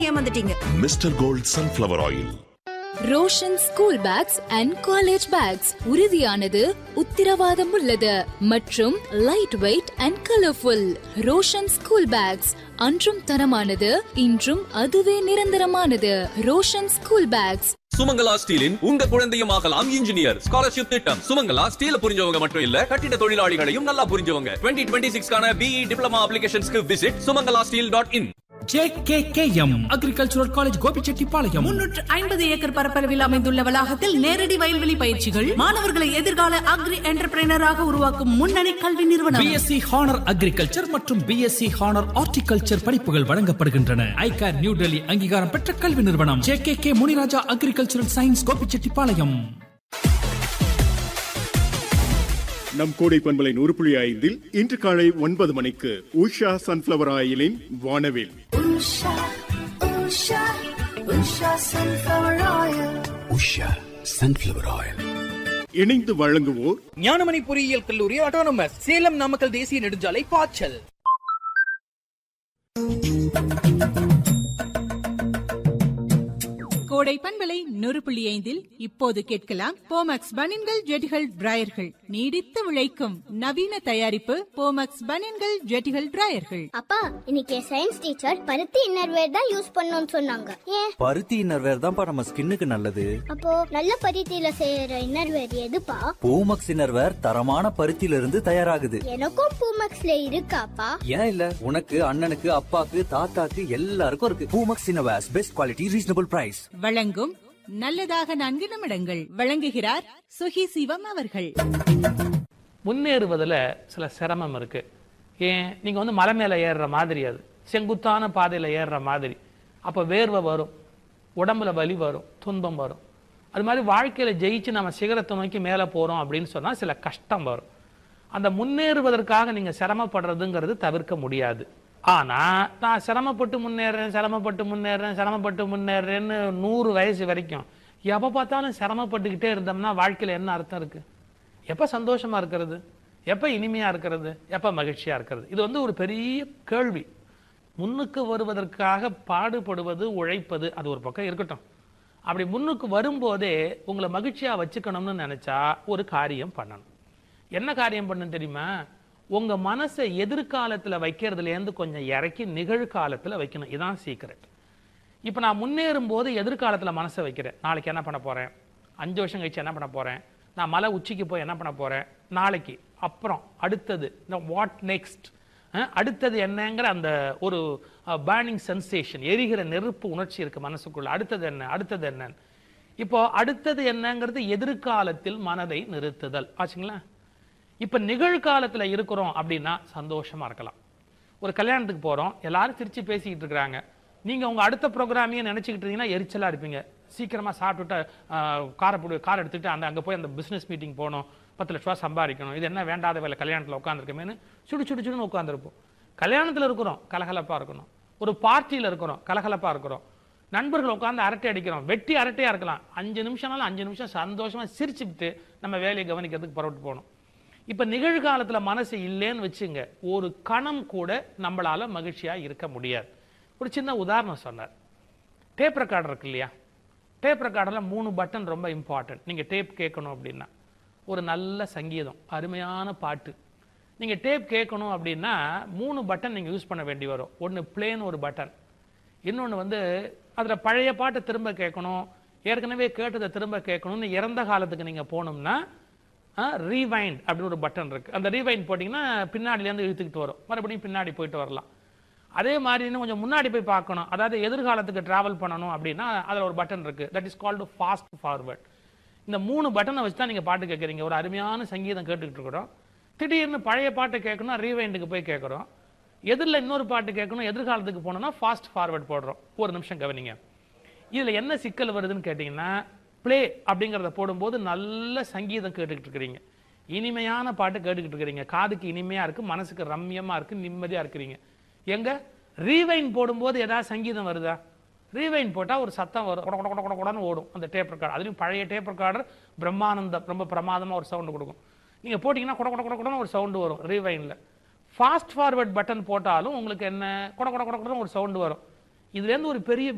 ஏமாந்துட்டீங்க mister gold sunflower oil Roshan school bags and college bags உறுதியானது உத்திரவாதம் உள்ளது மற்றும் light weight and colourful Roshan school bags அன்றும் தரமானது இன்றும் அதுவே நிரந்தரமானது ரோஷன் ஸ்கூல் பேக்ஸ் சுமங்கலா ஸ்டீலின் உங்க குழந்தையும் ஆகலாம் இன்ஜினியர் ஸ்காலர்ஷிப் திட்டம் சுமங்கலா ஸ்டீல புரிஞ்சவங்க மட்டும் இல்ல கட்டிட தொழிலாளிகளையும் நல்லா புரிஞ்சவங்க டுவெண்ட்டி டுவெண்ட்டி சிக்ஸ்க்கான பிஇ டிப்ளமா அப்ளிகேஷன்ஸ்க்கு visit Sumangala steel dot in JKKM agricultural college Gobichettipalayam முன்னூற்று ஐம்பது ஏக்கர் பரப்பளவில் அமைந்துள்ள வளாகத்தில் நேரடி வயல்வெளி பயிற்சிகள் மாணவர்களை எதிர்கால அக்ரி என்டர்பிரைனராக உருவாக்கும் முன்னணி கல்வி நிறுவனம் பிஎஸ்சி ஹானர் அக்ரிகல்ச்சர் மற்றும் பிஎஸ்சி ஹானர் ஹார்டிகல்ச்சர் படிப்புகள் வழங்கப்படுகின்றன ஐகார் நியூ டெல்லி அங்கீகாரம் பெற்ற கல்வி நிறுவனம் JKK Muniraja agricultural science Gobichettipalayam நம் கோடை பண்பலை நூறு புள்ளி ஐந்தில் இன்று காலை ஒன்பது மணிக்கு உஷா சன்ஃபிளவர் ஆயிலின் வானவில் உஷா சன்ஃப்ளவர் ஆயில் இணைந்து வழங்குவோர் ஞானமணி பொறியியல் கல்லூரி ஆட்டோனமஸ் சேலம் நாமக்கல் தேசிய நெடுஞ்சாலை பாய்ச்சல் கோடை பண்பலை நூறு புள்ளி ஐந்தில் இப்போது கேட்கலாம் போமக்ஸ் பனின்கள் ஜெட்டிகள் டிராயர்கள் நீடித்து உழைக்கும் நவீன தயாரிப்பு போமக்ஸ் பனின்கள் ஜெட்டிகள் டிராயர்கள் அப்பா இன்னைக்கு சயின்ஸ் டீச்சர் பருத்தி இன்னர்வேர் தான் யூஸ் பண்ணணும்னு சொன்னாங்க ஏன் பருத்தி இன்னர்வேர் தான்ப்பா நம்ம ஸ்கின்னுக்கு நல்லது அப்போ நல்ல பருத்தியில செய்யற இன்னர்வேர் எதுப்பா பூமக்ஸ் இன்னர்வேர் தரமான பருத்தியில இருந்து தயாராகுது எனக்கும் பூமக்ஸ்ல இருக்காப்பா ஏன் இல்ல உனக்கு அண்ணனுக்கு அப்பாக்கு தாத்தாக்கு எல்லாருக்கும் இருக்கு Poomex innerwears best quality reasonable price வழங்கும் நல்லதாக நான்கு நிமிடங்கள் வழங்குகிறார் சுகி சிவம் அவர்கள் முன்னேறுவதில் சில சிரமம் இருக்கு ஏன் நீங்க வந்து மலை மேலே ஏறுற மாதிரி அது செங்குத்தான பாதையில் ஏறுற மாதிரி அப்போ வேர்வை வரும் உடம்புல வலி வரும் துன்பம் வரும் அது மாதிரி வாழ்க்கையில் ஜெயிச்சு நம்ம சிகரத்தை நோக்கி மேலே போகிறோம் அப்படின்னு சொன்னால் சில கஷ்டம் வரும் அந்த முன்னேறுவதற்காக நீங்கள் சிரமப்படுறதுங்கிறது தவிர்க்க முடியாது ஆனால் நான் சிரமப்பட்டு முன்னேறேன் சிரமப்பட்டு முன்னேறேன் சிரமப்பட்டு முன்னேறேன்னு நூறு வயசு வரைக்கும் எப்போ பார்த்தாலும் சிரமப்பட்டுக்கிட்டே இருந்தோம்னா வாழ்க்கையில் என்ன அர்த்தம் இருக்குது எப்போ சந்தோஷமா இருக்கிறது எப்போ இனிமையா இருக்கிறது எப்போ மகிழ்ச்சியா இருக்கிறது இது வந்து ஒரு பெரிய கேள்வி முன்னுக்கு வருவதற்காக பாடுபடுவது உழைப்பது அது ஒரு பக்கம் இருக்கட்டும் அப்படி முன்னுக்கு வரும்போதே உங்களை மகிழ்ச்சியா வச்சுக்கணும்னு நினைச்சா ஒரு காரியம் பண்ணணும் என்ன காரியம் பண்ணணும் தெரியுமா உங்க மனசை எதிர்காலத்துல வைக்கிறதுலேருந்து கொஞ்சம் இறக்கி நிகழ்காலத்துல வைக்கணும் இதான் சீக்ரெட் இப்போ நான் முன்னேறும் போது எதிர்காலத்தில் மனசை வைக்கிறேன் நாளைக்கு என்ன பண்ண போகிறேன் அஞ்சு வருஷம் கழிச்சு என்ன பண்ண போகிறேன் நான் மலை உச்சிக்கு போய் என்ன பண்ண போகிறேன் நாளைக்கு அப்புறம் அடுத்தது இந்த வாட் நெக்ஸ்ட் அடுத்தது என்னங்கிற அந்த ஒரு பேர்னிங் சென்சேஷன் எரிகிற நெருப்பு உணர்ச்சி இருக்கு மனசுக்குள்ள அடுத்தது என்ன அடுத்தது என்னன்னு இப்போ அடுத்தது என்னங்கிறது எதிர்காலத்தில் மனதை நிறுத்துதல் ஆச்சுங்களா இப்போ நிகழ்காலத்துல இருக்கிறோம் அப்படின்னா சந்தோஷமா இருக்கலாம் ஒரு கல்யாணத்துக்கு போறோம் எல்லாரும் சிரிச்சு பேசிக்கிட்டு இருக்கிறாங்க நீங்க உங்க அடுத்த ப்ரோக்ராமையும் நினைச்சுக்கிட்டு இருந்தீங்கன்னா எரிச்சலா இருப்பீங்க சீக்கிரமா சாப்பிட்டுட்டு ஆஹ், காரை போடு கார் எடுத்துட்டு அந்த அங்க போய் அந்த பிசினஸ் மீட்டிங் போகணும் பத்து லட்ச ரூபா சம்பாதிக்கணும் இது என்ன வேண்டாத வேலை கல்யாணத்துல உட்காந்துருக்கமேனு சுடு சுடு சுடுன்னு உட்காந்துருப்போம் கல்யாணத்துல இருக்கிறோம் கலகலப்பா இருக்கணும் ஒரு பார்ட்டியில இருக்கிறோம் கலகலப்பா இருக்கிறோம் நண்பர்கள் உட்காந்து அரட்டை அடிக்கிறோம் வெட்டி அரட்டையா இருக்கலாம் அஞ்சு நிமிஷம்னாலும் அஞ்சு நிமிஷம் சந்தோஷமா சிரிச்சுக்கிட்டு நம்ம வேலையை கவனிக்கிறதுக்கு புறப்பட்டு போகணும் இப்ப நிகழ்காலத்துல மனசு இல்லைன்னு வச்சுங்க ஒரு கணம் கூட நம்மளால மகிழ்ச்சியா இருக்க முடியாது ஒரு சின்ன உதாரணம் சொன்னார் டேப் ரெக்கார்டர் இருக்கு இல்லையா டேப் ரெக்கார்டரில் மூணு பட்டன் ரொம்ப இம்பார்ட்டன்ட் நீங்கள் டேப் கேட்கணும் அப்படின்னா ஒரு நல்ல சங்கீதம் அருமையான பாட்டு நீங்கள் டேப் கேட்கணும் அப்படின்னா மூணு பட்டன் நீங்கள் யூஸ் பண்ண வேண்டி வரும் ஒன்று பிளேன் ஒரு பட்டன் இன்னொன்று வந்து அதில் பழைய பாட்டை திரும்ப கேட்கணும் ஏற்கனவே கேட்டதை திரும்ப கேட்கணும்னு இறந்த காலத்துக்கு நீங்கள் போகணும்னா ரீவைண்ட் அப்படின்னு ஒரு பட்டன் இருக்கு அந்த ரீவைண்ட் போட்டிங்கன்னா பின்னாடிலேருந்து இழுத்துக்கிட்டு வரும் மறுபடியும் பின்னாடி போயிட்டு வரலாம் அதே மாதிரி இன்னும் கொஞ்சம் முன்னாடி போய் பார்க்கணும் அதாவது எதிர்காலத்துக்கு டிராவல் பண்ணணும் அப்படின்னா அதில் ஒரு பட்டன் இருக்கு that is called fast forward இந்த மூணு பட்டனை வச்சு தான் நீங்கள் பாட்டு கேட்குறீங்க ஒரு அருமையான சங்கீதம் கேட்டுக்கிட்டு இருக்கிறோம் திடீர்னு பழைய பாட்டு கேட்கணும் ரீவைண்டுக்கு போய் கேட்குறோம் எதிரில் இன்னொரு பாட்டு கேட்கணும் எதிர்காலத்துக்கு போகணும்னா ஃபாஸ்ட் ஃபார்வர்ட் போடுறோம் ஒரு நிமிஷம் கவனிங்க இதில் என்ன சிக்கல் வருதுன்னு கேட்டிங்கன்னா ப்ளே அப்படிங்கிறத போடும்போது நல்ல சங்கீதம் கேட்டுக்கிட்டு இருக்கிறீங்க இனிமையான பாட்டு கேட்டுக்கிட்டு இருக்கிறீங்க காதுக்கு இனிமையாக இருக்குது மனசுக்கு ரம்யமாக இருக்குது நிம்மதியாக இருக்கிறீங்க எங்க ரீவைன் போடும்போது ஏதாவது சங்கீதம் வருதா ரீவைன் போட்டால் ஒரு சத்தம் வரும் கொட கொட கொட கொட கொடன்னு ஓடும் அந்த டேப் ரெக்கார்டு அதுலேயும் பழைய டேப் ரெக்கார்டர் பிரம்மானந்தம் ரொம்ப பிரமாதமாக ஒரு சவுண்டு கொடுக்கும் நீங்கள் போட்டிங்கன்னா கொட கொட கொட கொடன்னு ஒரு சவுண்டு வரும் ரீவைனில் ஃபாஸ்ட் ஃபார்வர்ட் பட்டன் போட்டாலும் உங்களுக்கு என்ன கொட கொட கொட கொடன்னு ஒரு சவுண்டு வரும் இதுலேருந்து ஒரு பெரிய